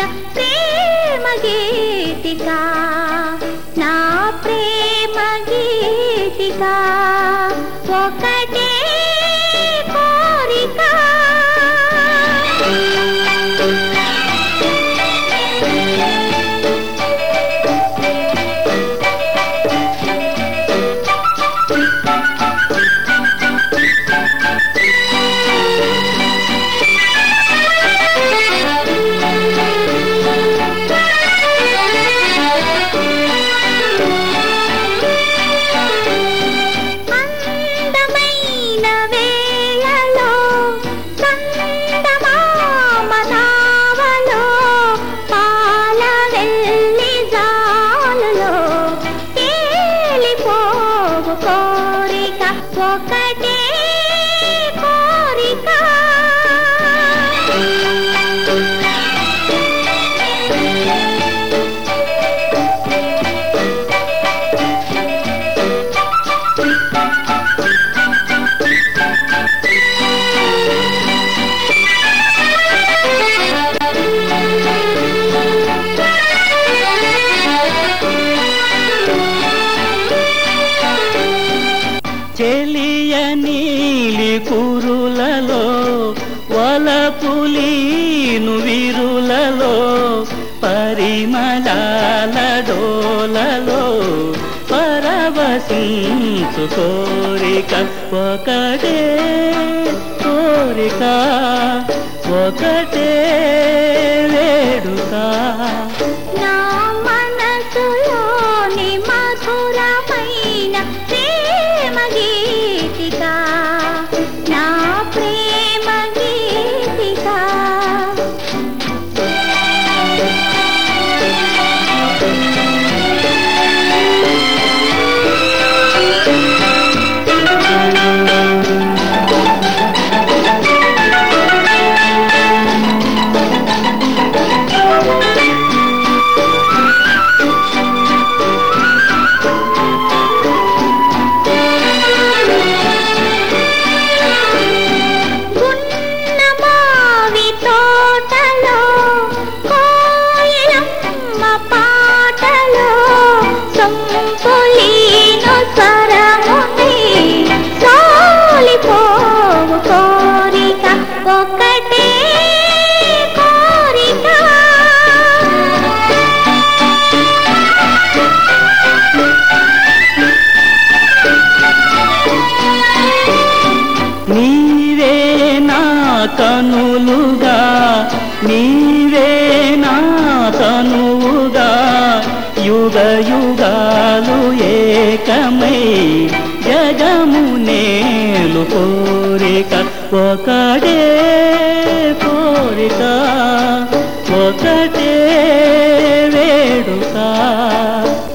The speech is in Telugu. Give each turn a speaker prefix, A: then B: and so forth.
A: ప్రేమ గీతిక నా ప్రేమ గీతిక ఒకటే కోరిక అందమైన వేళలో చందమామ నావలో పాల వెళ్ళి జాలులో తేలిపోవు కోరిక ఒకటే కోరిక
B: చెలియ నీలి కురులలో వలపులీను విరులలో పరిమళాల డోలలో పరవశించు కోరిక ఒకటే కోరిక ఒకటే వేడుక
A: నా మనసులోని మధురమైన ప్రేమ గీతిక నా ప్రేమ గీతిక గున్నమావి తోటలో కోయిలమ్మ పాటలో సొంపులీను స్వరముని సాలిపోవు కోరిక ఒకటే కోరిక
B: నీవే నా కనులుగా నీవే నా తనువుగా యుగ యుగాలు ఏకమై జగము నేలు కోరిక ఒకటే కోరిక ఒకటే వేడుక